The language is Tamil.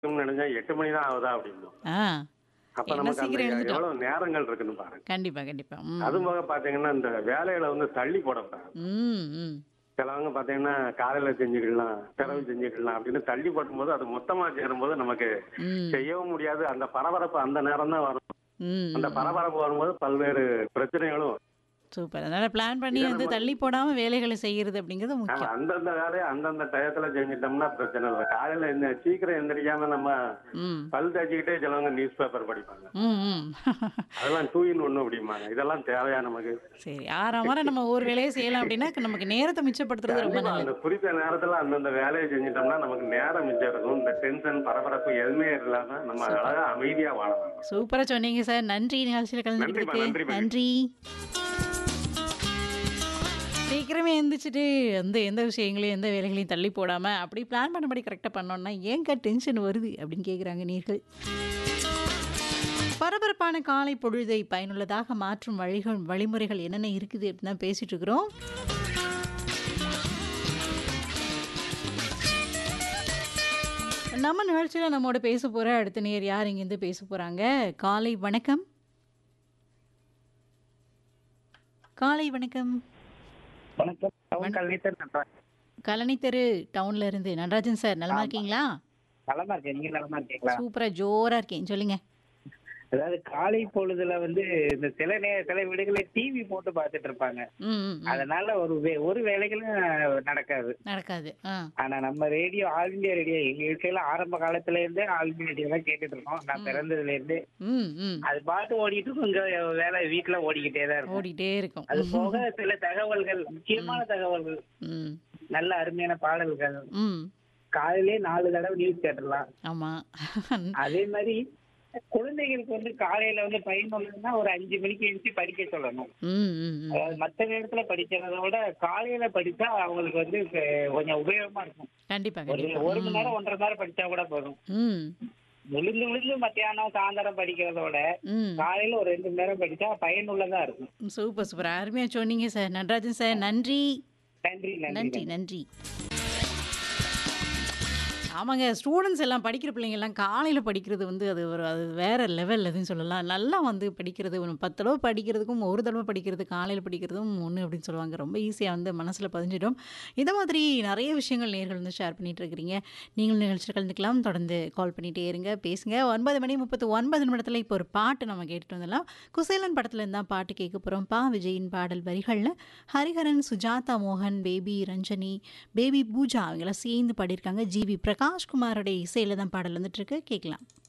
இருக்கும்னு நினைச்சா எட்டு மணி தான் ஆகுதா அப்படின்னும் ஆ அப்ப என்ன நமக்கு அந்த சீக்கிரம் எழுந்துட்டோம். எவ்வளவு நேரங்கள் இருக்குன்னு பாருங்க கண்டிப்பா கண்டிப்பா ம் அது போக பாத்தீங்கன்னா இந்த வேலைகளை வந்து தள்ளி போடக்கூடாது ம் ம் சிலவங்க பாத்தீங்கன்னா காலையில செஞ்சுக்கலாம் பிறகு செஞ்சுக்கலாம் அப்படின்னு தள்ளி போடும்போது அது மொத்தமா சேரும்போது நமக்கு ம் செய்யவும் முடியாது அந்த பரபரப்பு அந்த நேரம் தான் வரும் ம் அந்த பரபரப்பு வரும்போது பல்வேறு பிரச்சனைகளும் சூப்பர் அதனால பிளான் பண்ணி இதை வந்து நம்ம- தள்ளி போடாம வேலைகளை செய்யறது அப்படிங்கிறது ஆ, முக்கியம் அந்தந்த வேலையை அந்தந்த டயத்துல செஞ்சிட்டோம்னா பிரச்சனை இல்லை காலையில இந்த சீக்கிரம் எந்திரிக்காம நம்ம ம் பல் தேய்ச்சிக்கிட்டே சிலவங்க நியூஸ் பேப்பர் படிப்பாங்க ம் ம் அதெல்லாம் டூ இன் ஒன்னு அப்படிம்பாங்க இதெல்லாம் தேவையா நமக்கு சரி ஆறாம் வாரம் நம்ம ஒரு வேலையை செய்யலாம் அப்படின்னா நமக்கு நேரத்தை மிச்சப்படுத்துறது ரொம்ப கண்டிப்பா நல்லது அந்த குறித்த நேரத்துல அந்தந்த வேலையை செஞ்சிட்டோம்னா நமக்கு நேரம் மிச்சம் இருக்கும் இந்த டென்ஷன் பரபரப்பு எதுவுமே இல்லாம நம்ம அழகா அமைதியா வாழலாம் சூப்பரா சொன்னீங்க சார் நன்றி நிகழ்ச்சியில் நன்றிம்மா, கலந்துக்கிட்டு நன்றிம்மா. நன்றி சீக்கிரமே எந்திரிச்சிட்டு எந்த எந்த விஷயங்களையும் எந்த வேலைகளையும் தள்ளி போடாம அப்படி பிளான் பண்ணபடி கரெக்டாக பண்ணோம்னா ஏங்க டென்ஷன் வருது அப்படின்னு கேட்குறாங்க நீர்கள் பரபரப்பான காலை பொழுதை பயனுள்ளதாக மாற்றும் வழிகள் வழிமுறைகள் என்னென்ன இருக்குது அப்படின்னு தான் பேசிட்டு இருக்கிறோம் நம்ம நிகழ்ச்சியில் நம்மோட பேச போகிற அடுத்த நேர் யார் இங்கேருந்து பேச போகிறாங்க காலை வணக்கம் காலை வணக்கம் வணக்கம் டவுன் கல்வித்தர் நண்பன் கழனி தெரு டவுன்ல இருந்து நடராஜன் சார் நலமா இருக்கீங்களா நலமா இருக்கேன் நீங்க நலமா இருக்கீங்களா சூப்பரா ஜோரா இருக்கேன் சொல்லுங்க அதாவது காலை பொழுதுல வந்து இந்த சில நே சில வீடுகளில் டிவி போட்டு பார்த்துட்டு இருப்பாங்க ம் ம், ம். அதனால ஒரு வே ஒரு வேலைகளும் நடக்காது நடக்காது ஆ ஆனா நம்ம ரேடியோ ஆல் இந்தியா ரேடியோ எங்க வீட்டுல ஆரம்ப காலத்துல இருந்தே ஆல் இந்தியா ரேடியோ தான் கேட்டுட்டு இருக்கோம் நான் பிறந்ததுல இருந்து ம் ம் அது பாட்டு ஓடிட்டு இருக்கும் இங்க வேலை வீட்டுல ஓடிக்கிட்டே தான் இருக்கும் ஓடிட்டே இருக்கும் அது போக சில தகவல்கள் முக்கியமான தகவல்கள் ம் நல்ல அருமையான பாடல்கள் ம் காலையிலே நாலு தடவை நியூஸ் கேட்டுடலாம் ஆமா அதே மாதிரி குழந்தைகளுக்கு வந்து காலையில வந்து பயனுள்ளதுன்னா ஒரு அஞ்சு மணிக்கு எழுந்து படிக்க சொல்லணும் ம் ம் ம். அதாவது மற்ற நேரத்துல படிக்கிறத விட காலையில படிச்சா அவங்களுக்கு வந்து அஹ், கொஞ்சம் உபயோகமா இருக்கும் கண்டிப்பா ஒரு கண்டிப்பா ஒரு மணி நேரம் ஒன்றரை மணி நேரம் படிச்சா கூட போதும் ம் விழுந்து விழுந்து மத்தியானம் சாயந்தரம் படிக்கிறத விட ம் காலையில ஒரு ரெண்டு மணி நேரம் படிச்சா பயனுள்ளதா இருக்கும் சூப்பர் சூப்பர் அருமையா சொன்னீங்க சார் நடராஜன் சார் நன்றி நன்றி நன்றி நன்றி நன்றி ஆமாங்க ஸ்டூடெண்ட்ஸ் எல்லாம் படிக்கிற பிள்ளைங்க எல்லாம் காலையில் படிக்கிறது வந்து அது ஒரு அது வேற லெவல் அதுன்னு சொல்லலாம் நல்லா வந்து படிக்கிறது ஒரு பத்து தடவை படிக்கிறதுக்கும் ஒரு தடவை படிக்கிறது காலையில் படிக்கிறதும் ஒன்று அப்படின்னு சொல்லுவாங்க ரொம்ப ஈஸியாக வந்து மனசில் பதிஞ்சிடும் இந்த மாதிரி நிறைய விஷயங்கள் நேர்கள் வந்து ஷேர் பண்ணிட்டு இருக்கிறீங்க நீங்களும் நிகழ்ச்சியில் கலந்துக்கலாம் தொடர்ந்து கால் பண்ணிகிட்டே இருங்க பேசுங்க ஒன்பது மணி முப்பத்து ஒன்பது நிமிடத்தில் இப்போ ஒரு பாட்டு நம்ம கேட்டுட்டு வந்துடலாம் குசேலன் படத்துல இருந்தால் பாட்டு கேட்க போகிறோம் பா விஜயின் பாடல் வரிகளில் ஹரிஹரன் சுஜாதா மோகன் பேபி ரஞ்சனி பேபி பூஜா அவங்களாம் சேர்ந்து பாடியிருக்காங்க ஜிவி பிரகாஷ்குமாரோட இசையில் தான் பாடல் வந்துட்டு இருக்கு கேட்கலாம்